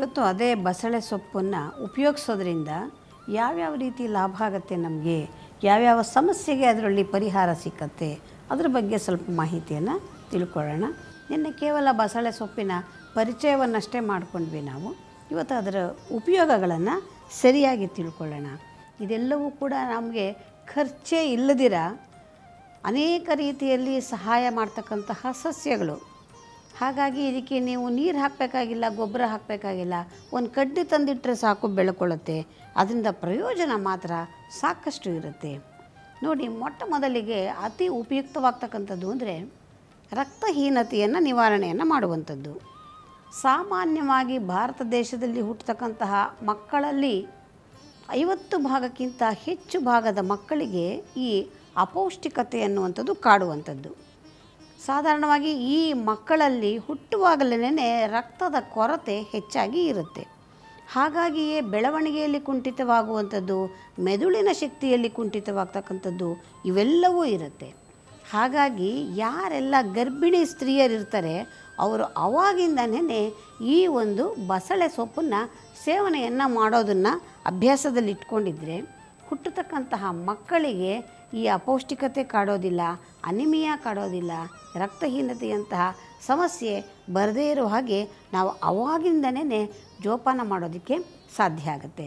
ಇವತ್ತು ಅದೇ ಬಸಳೆ ಸೊಪ್ಪನ್ನು ಉಪಯೋಗಿಸೋದ್ರಿಂದ ಯಾವ್ಯಾವ ರೀತಿ ಲಾಭ ಆಗುತ್ತೆ ನಮಗೆ ಯಾವ್ಯಾವ ಸಮಸ್ಯೆಗೆ ಅದರಲ್ಲಿ ಪರಿಹಾರ ಸಿಕ್ಕತ್ತೆ ಅದ್ರ ಬಗ್ಗೆ ಸ್ವಲ್ಪ ಮಾಹಿತಿಯನ್ನು ತಿಳ್ಕೊಳ್ಳೋಣ ನಿನ್ನೆ ಕೇವಲ ಬಸಳೆ ಸೊಪ್ಪಿನ ಪರಿಚಯವನ್ನಷ್ಟೇ ಮಾಡ್ಕೊಂಡ್ವಿ ನಾವು ಇವತ್ತು ಅದರ ಉಪಯೋಗಗಳನ್ನು ಸರಿಯಾಗಿ ತಿಳ್ಕೊಳ್ಳೋಣ ಇದೆಲ್ಲವೂ ಕೂಡ ನಮಗೆ ಖರ್ಚೇ ಇಲ್ಲದಿರ ಅನೇಕ ರೀತಿಯಲ್ಲಿ ಸಹಾಯ ಮಾಡ್ತಕ್ಕಂತಹ ಸಸ್ಯಗಳು ಹಾಗಾಗಿ ಇದಕ್ಕೆ ನೀವು ನೀರು ಹಾಕಬೇಕಾಗಿಲ್ಲ ಗೊಬ್ಬರ ಹಾಕಬೇಕಾಗಿಲ್ಲ ಒಂದು ಕಡ್ಡಿ ತಂದಿಟ್ಟರೆ ಸಾಕು ಬೆಳ್ಕೊಳ್ಳುತ್ತೆ ಅದರಿಂದ ಪ್ರಯೋಜನ ಮಾತ್ರ ಸಾಕಷ್ಟು ಇರುತ್ತೆ ನೋಡಿ ಮೊಟ್ಟ ಮೊದಲಿಗೆ ಅತಿ ಉಪಯುಕ್ತವಾಗ್ತಕ್ಕಂಥದ್ದು ಅಂದರೆ ರಕ್ತಹೀನತೆಯನ್ನು ನಿವಾರಣೆಯನ್ನು ಮಾಡುವಂಥದ್ದು ಸಾಮಾನ್ಯವಾಗಿ ಭಾರತ ದೇಶದಲ್ಲಿ ಹುಟ್ಟತಕ್ಕಂತಹ ಮಕ್ಕಳಲ್ಲಿ ಐವತ್ತು ಭಾಗಕ್ಕಿಂತ ಹೆಚ್ಚು ಭಾಗದ ಮಕ್ಕಳಿಗೆ ಈ ಅಪೌಷ್ಟಿಕತೆ ಅನ್ನುವಂಥದ್ದು ಕಾಡುವಂಥದ್ದು ಸಾಧಾರಣವಾಗಿ ಈ ಮಕ್ಕಳಲ್ಲಿ ಹುಟ್ಟುವಾಗಲೇ ರಕ್ತದ ಕೊರತೆ ಹೆಚ್ಚಾಗಿ ಇರುತ್ತೆ ಹಾಗಾಗಿಯೇ ಬೆಳವಣಿಗೆಯಲ್ಲಿ ಕುಂಠಿತವಾಗುವಂಥದ್ದು ಮೆದುಳಿನ ಶಕ್ತಿಯಲ್ಲಿ ಕುಂಠಿತವಾಗ್ತಕ್ಕಂಥದ್ದು ಇವೆಲ್ಲವೂ ಇರುತ್ತೆ ಹಾಗಾಗಿ ಯಾರೆಲ್ಲ ಗರ್ಭಿಣಿ ಸ್ತ್ರೀಯರಿರ್ತಾರೆ ಅವರು ಅವಾಗಿಂದನೇ ಈ ಒಂದು ಬಸಳೆ ಸೊಪ್ಪನ್ನು ಸೇವನೆಯನ್ನು ಮಾಡೋದನ್ನು ಅಭ್ಯಾಸದಲ್ಲಿ ಇಟ್ಕೊಂಡಿದ್ರೆ ಹುಟ್ಟತಕ್ಕಂತಹ ಮಕ್ಕಳಿಗೆ ಈ ಅಪೌಷ್ಟಿಕತೆ ಕಾಡೋದಿಲ್ಲ ಅನಿಮಿಯಾ ಕಾಡೋದಿಲ್ಲ ರಕ್ತಹೀನತೆಯಂತಹ ಸಮಸ್ಯೆ ಬರದೇ ಇರೋ ಹಾಗೆ ನಾವು ಅವಾಗಿಂದನೇ ಜೋಪಾನ ಮಾಡೋದಕ್ಕೆ ಸಾಧ್ಯ ಆಗುತ್ತೆ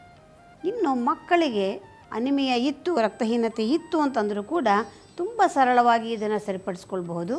ಇನ್ನು ಮಕ್ಕಳಿಗೆ ಅನಿಮಿಯಾ ಇತ್ತು ರಕ್ತಹೀನತೆ ಇತ್ತು ಅಂತಂದರೂ ಕೂಡ ತುಂಬ ಸರಳವಾಗಿ ಇದನ್ನು ಸರಿಪಡಿಸ್ಕೊಳ್ಬಹುದು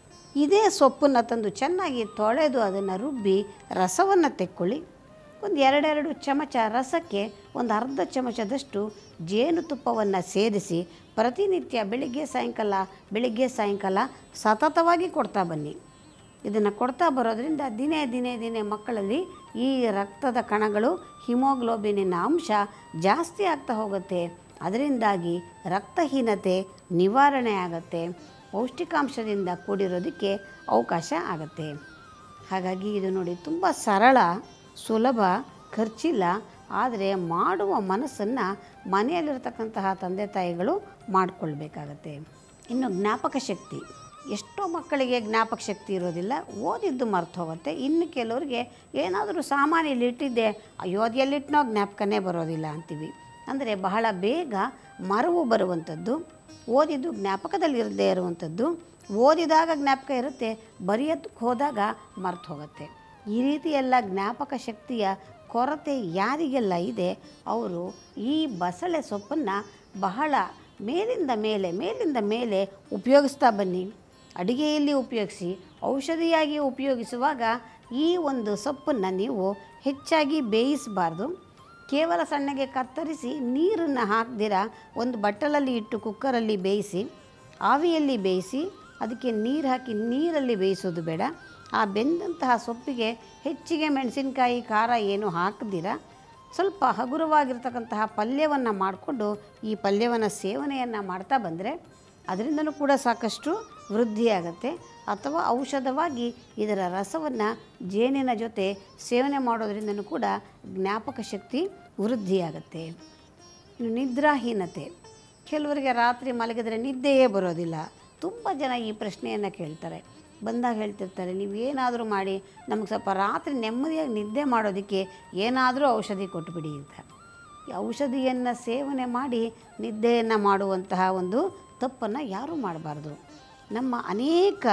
ಇದೇ ಸೊಪ್ಪನ್ನು ತಂದು ಚೆನ್ನಾಗಿ ತೊಳೆದು ಅದನ್ನು ರುಬ್ಬಿ ರಸವನ್ನು ತೆಕ್ಕೊಳ್ಳಿ ಒಂದು ಎರಡೆರಡು ಚಮಚ ರಸಕ್ಕೆ ಒಂದು ಅರ್ಧ ಚಮಚದಷ್ಟು ಜೇನುತುಪ್ಪವನ್ನು ಸೇರಿಸಿ ಪ್ರತಿನಿತ್ಯ ಬೆಳಿಗ್ಗೆ ಸಾಯಂಕಾಲ ಬೆಳಿಗ್ಗೆ ಸಾಯಂಕಾಲ ಸತತವಾಗಿ ಕೊಡ್ತಾ ಬನ್ನಿ ಇದನ್ನು ಕೊಡ್ತಾ ಬರೋದ್ರಿಂದ ದಿನೇ ದಿನೇ ದಿನೇ ಮಕ್ಕಳಲ್ಲಿ ಈ ರಕ್ತದ ಕಣಗಳು ಹಿಮೋಗ್ಲೋಬಿನಿನ ಅಂಶ ಜಾಸ್ತಿ ಆಗ್ತಾ ಹೋಗುತ್ತೆ ಅದರಿಂದಾಗಿ ರಕ್ತಹೀನತೆ ನಿವಾರಣೆ ಆಗುತ್ತೆ ಪೌಷ್ಟಿಕಾಂಶದಿಂದ ಕೂಡಿರೋದಕ್ಕೆ ಅವಕಾಶ ಆಗುತ್ತೆ ಹಾಗಾಗಿ ಇದು ನೋಡಿ ತುಂಬ ಸರಳ ಸುಲಭ ಖರ್ಚಿಲ್ಲ ಆದರೆ ಮಾಡುವ ಮನಸ್ಸನ್ನು ಮನೆಯಲ್ಲಿರ್ತಕ್ಕಂತಹ ತಂದೆ ತಾಯಿಗಳು ಮಾಡಿಕೊಳ್ಬೇಕಾಗತ್ತೆ ಇನ್ನು ಜ್ಞಾಪಕ ಶಕ್ತಿ ಎಷ್ಟೋ ಮಕ್ಕಳಿಗೆ ಜ್ಞಾಪಕ ಶಕ್ತಿ ಇರೋದಿಲ್ಲ ಓದಿದ್ದು ಮರ್ತು ಹೋಗುತ್ತೆ ಇನ್ನು ಕೆಲವರಿಗೆ ಏನಾದರೂ ಸಾಮಾನ್ಯ ಇಲ್ಲಿ ಇಟ್ಟಿದ್ದೆ ಅಯ್ಯೋ ಅದು ಎಲ್ಲಿಟ್ಟನೋ ಜ್ಞಾಪಕನೇ ಬರೋದಿಲ್ಲ ಅಂತೀವಿ ಅಂದರೆ ಬಹಳ ಬೇಗ ಮರವು ಬರುವಂಥದ್ದು ಓದಿದ್ದು ಜ್ಞಾಪಕದಲ್ಲಿ ಇರದೇ ಇರುವಂಥದ್ದು ಓದಿದಾಗ ಜ್ಞಾಪಕ ಇರುತ್ತೆ ಬರೆಯೋದಕ್ಕೆ ಹೋದಾಗ ಮರ್ತು ಹೋಗುತ್ತೆ ಈ ರೀತಿ ಎಲ್ಲ ಜ್ಞಾಪಕ ಶಕ್ತಿಯ ಕೊರತೆ ಯಾರಿಗೆಲ್ಲ ಇದೆ ಅವರು ಈ ಬಸಳೆ ಸೊಪ್ಪನ್ನು ಬಹಳ ಮೇಲಿಂದ ಮೇಲೆ ಮೇಲಿಂದ ಮೇಲೆ ಉಪಯೋಗಿಸ್ತಾ ಬನ್ನಿ ಅಡುಗೆಯಲ್ಲಿ ಉಪಯೋಗಿಸಿ ಔಷಧಿಯಾಗಿ ಉಪಯೋಗಿಸುವಾಗ ಈ ಒಂದು ಸೊಪ್ಪನ್ನು ನೀವು ಹೆಚ್ಚಾಗಿ ಬೇಯಿಸಬಾರ್ದು ಕೇವಲ ಸಣ್ಣಗೆ ಕತ್ತರಿಸಿ ನೀರನ್ನು ಹಾಕ್ದಿರ ಒಂದು ಬಟ್ಟಲಲ್ಲಿ ಇಟ್ಟು ಕುಕ್ಕರಲ್ಲಿ ಬೇಯಿಸಿ ಆವಿಯಲ್ಲಿ ಬೇಯಿಸಿ ಅದಕ್ಕೆ ನೀರು ಹಾಕಿ ನೀರಲ್ಲಿ ಬೇಯಿಸೋದು ಬೇಡ ಆ ಬೆಂದಂತಹ ಸೊಪ್ಪಿಗೆ ಹೆಚ್ಚಿಗೆ ಮೆಣಸಿನಕಾಯಿ ಖಾರ ಏನು ಹಾಕದಿರ ಸ್ವಲ್ಪ ಹಗುರವಾಗಿರ್ತಕ್ಕಂತಹ ಪಲ್ಯವನ್ನು ಮಾಡಿಕೊಂಡು ಈ ಪಲ್ಯವನ್ನು ಸೇವನೆಯನ್ನು ಮಾಡ್ತಾ ಬಂದರೆ ಅದರಿಂದನೂ ಕೂಡ ಸಾಕಷ್ಟು ವೃದ್ಧಿಯಾಗತ್ತೆ ಅಥವಾ ಔಷಧವಾಗಿ ಇದರ ರಸವನ್ನು ಜೇನಿನ ಜೊತೆ ಸೇವನೆ ಮಾಡೋದ್ರಿಂದನೂ ಕೂಡ ಜ್ಞಾಪಕ ಶಕ್ತಿ ವೃದ್ಧಿಯಾಗತ್ತೆ ಇನ್ನು ನಿದ್ರಾಹೀನತೆ ಕೆಲವರಿಗೆ ರಾತ್ರಿ ಮಲಗಿದರೆ ನಿದ್ದೆಯೇ ಬರೋದಿಲ್ಲ ತುಂಬ ಜನ ಈ ಪ್ರಶ್ನೆಯನ್ನು ಕೇಳ್ತಾರೆ ಬಂದಾಗ ಹೇಳ್ತಿರ್ತಾರೆ ನೀವು ಏನಾದರೂ ಮಾಡಿ ನಮಗೆ ಸ್ವಲ್ಪ ರಾತ್ರಿ ನೆಮ್ಮದಿಯಾಗಿ ನಿದ್ದೆ ಮಾಡೋದಕ್ಕೆ ಏನಾದರೂ ಔಷಧಿ ಕೊಟ್ಬಿಡಿ ಅಂತ ಈ ಔಷಧಿಯನ್ನು ಸೇವನೆ ಮಾಡಿ ನಿದ್ದೆಯನ್ನು ಮಾಡುವಂತಹ ಒಂದು ತಪ್ಪನ್ನು ಯಾರೂ ಮಾಡಬಾರ್ದು ನಮ್ಮ ಅನೇಕ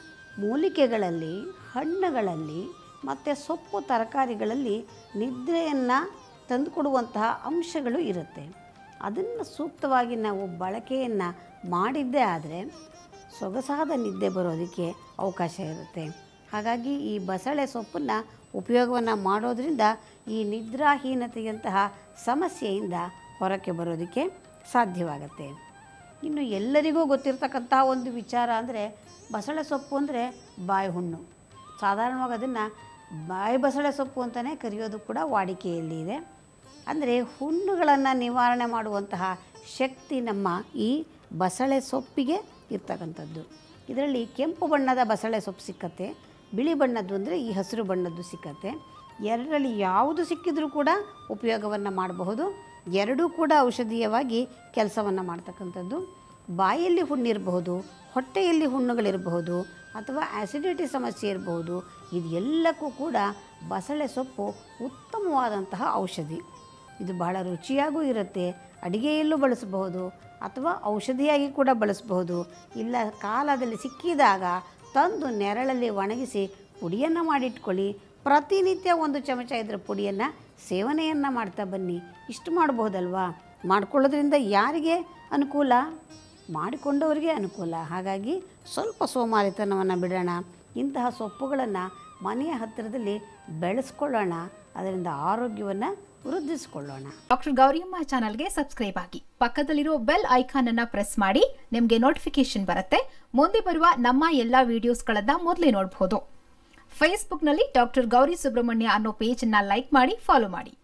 ಮೂಲಿಕೆಗಳಲ್ಲಿ ಹಣ್ಣುಗಳಲ್ಲಿ ಮತ್ತು ಸೊಪ್ಪು ತರಕಾರಿಗಳಲ್ಲಿ ನಿದ್ರೆಯನ್ನು ತಂದುಕೊಡುವಂತಹ ಅಂಶಗಳು ಇರುತ್ತೆ ಅದನ್ನು ಸೂಕ್ತವಾಗಿ ನಾವು ಬಳಕೆಯನ್ನು ಮಾಡಿದ್ದೇ ಆದರೆ ಸೊಗಸಾದ ನಿದ್ದೆ ಬರೋದಕ್ಕೆ ಅವಕಾಶ ಇರುತ್ತೆ ಹಾಗಾಗಿ ಈ ಬಸಳೆ ಸೊಪ್ಪನ್ನು ಉಪಯೋಗವನ್ನು ಮಾಡೋದ್ರಿಂದ ಈ ನಿದ್ರಾಹೀನತೆಯಂತಹ ಸಮಸ್ಯೆಯಿಂದ ಹೊರಕ್ಕೆ ಬರೋದಕ್ಕೆ ಸಾಧ್ಯವಾಗುತ್ತೆ ಇನ್ನು ಎಲ್ಲರಿಗೂ ಗೊತ್ತಿರ್ತಕ್ಕಂತಹ ಒಂದು ವಿಚಾರ ಅಂದರೆ ಬಸಳೆ ಸೊಪ್ಪು ಅಂದರೆ ಬಾಯಿ ಹುಣ್ಣು ಸಾಧಾರಣವಾಗಿ ಅದನ್ನು ಬಾಯಿ ಬಸಳೆ ಸೊಪ್ಪು ಅಂತಲೇ ಕರೆಯೋದು ಕೂಡ ವಾಡಿಕೆಯಲ್ಲಿ ಇದೆ ಅಂದರೆ ಹುಣ್ಣುಗಳನ್ನು ನಿವಾರಣೆ ಮಾಡುವಂತಹ ಶಕ್ತಿ ನಮ್ಮ ಈ ಬಸಳೆ ಸೊಪ್ಪಿಗೆ ಇರ್ತಕ್ಕಂಥದ್ದು ಇದರಲ್ಲಿ ಕೆಂಪು ಬಣ್ಣದ ಬಸಳೆ ಸೊಪ್ಪು ಸಿಕ್ಕತ್ತೆ ಬಿಳಿ ಬಣ್ಣದ್ದು ಅಂದರೆ ಈ ಹಸಿರು ಬಣ್ಣದ್ದು ಸಿಕ್ಕತ್ತೆ ಎರಡರಲ್ಲಿ ಯಾವುದು ಸಿಕ್ಕಿದ್ರೂ ಕೂಡ ಉಪಯೋಗವನ್ನು ಮಾಡಬಹುದು ಎರಡೂ ಕೂಡ ಔಷಧೀಯವಾಗಿ ಕೆಲಸವನ್ನು ಮಾಡ್ತಕ್ಕಂಥದ್ದು ಬಾಯಲ್ಲಿ ಹುಣ್ಣಿರಬಹುದು ಹೊಟ್ಟೆಯಲ್ಲಿ ಹುಣ್ಣುಗಳಿರಬಹುದು ಅಥವಾ ಆ್ಯಸಿಡಿಟಿ ಸಮಸ್ಯೆ ಇರಬಹುದು ಇದು ಎಲ್ಲಕ್ಕೂ ಕೂಡ ಬಸಳೆ ಸೊಪ್ಪು ಉತ್ತಮವಾದಂತಹ ಔಷಧಿ ಇದು ಬಹಳ ರುಚಿಯಾಗೂ ಇರುತ್ತೆ ಅಡಿಗೆಯಲ್ಲೂ ಬಳಸಬಹುದು ಅಥವಾ ಔಷಧಿಯಾಗಿ ಕೂಡ ಬಳಸಬಹುದು ಇಲ್ಲ ಕಾಲದಲ್ಲಿ ಸಿಕ್ಕಿದಾಗ ತಂದು ನೆರಳಲ್ಲಿ ಒಣಗಿಸಿ ಪುಡಿಯನ್ನು ಮಾಡಿಟ್ಕೊಳ್ಳಿ ಪ್ರತಿನಿತ್ಯ ಒಂದು ಚಮಚ ಇದರ ಪುಡಿಯನ್ನು ಸೇವನೆಯನ್ನು ಮಾಡ್ತಾ ಬನ್ನಿ ಇಷ್ಟು ಮಾಡಬಹುದಲ್ವಾ ಮಾಡ್ಕೊಳ್ಳೋದ್ರಿಂದ ಯಾರಿಗೆ ಅನುಕೂಲ ಮಾಡಿಕೊಂಡವರಿಗೆ ಅನುಕೂಲ ಹಾಗಾಗಿ ಸ್ವಲ್ಪ ಸೋಮಾರಿತನವನ್ನು ಬಿಡೋಣ ಇಂತಹ ಸೊಪ್ಪುಗಳನ್ನು ಮನೆಯ ಹತ್ತಿರದಲ್ಲಿ ಬೆಳೆಸ್ಕೊಳ್ಳೋಣ ಅದರಿಂದ ಆರೋಗ್ಯವನ್ನು ವೃದ್ಧಿಸಿಕೊಳ್ಳೋಣ ಡಾಕ್ಟರ್ ಗೌರಿಯಮ್ಮ ಚಾನಲ್ಗೆ ಸಬ್ಸ್ಕ್ರೈಬ್ ಆಗಿ ಪಕ್ಕದಲ್ಲಿರೋ ಬೆಲ್ ಐಕಾನ್ ಅನ್ನ ಪ್ರೆಸ್ ಮಾಡಿ ನಿಮಗೆ ನೋಟಿಫಿಕೇಶನ್ ಬರುತ್ತೆ ಮುಂದೆ ಬರುವ ನಮ್ಮ ಎಲ್ಲಾ ವಿಡಿಯೋಸ್ಗಳನ್ನ ಮೊದಲೇ ನೋಡಬಹುದು ಫೇಸ್ಬುಕ್ನಲ್ಲಿ ಡಾಕ್ಟರ್ ಗೌರಿ ಸುಬ್ರಹ್ಮಣ್ಯ ಅನ್ನೋ ಪೇಜ್ ಅನ್ನ ಲೈಕ್ ಮಾಡಿ ಫಾಲೋ ಮಾಡಿ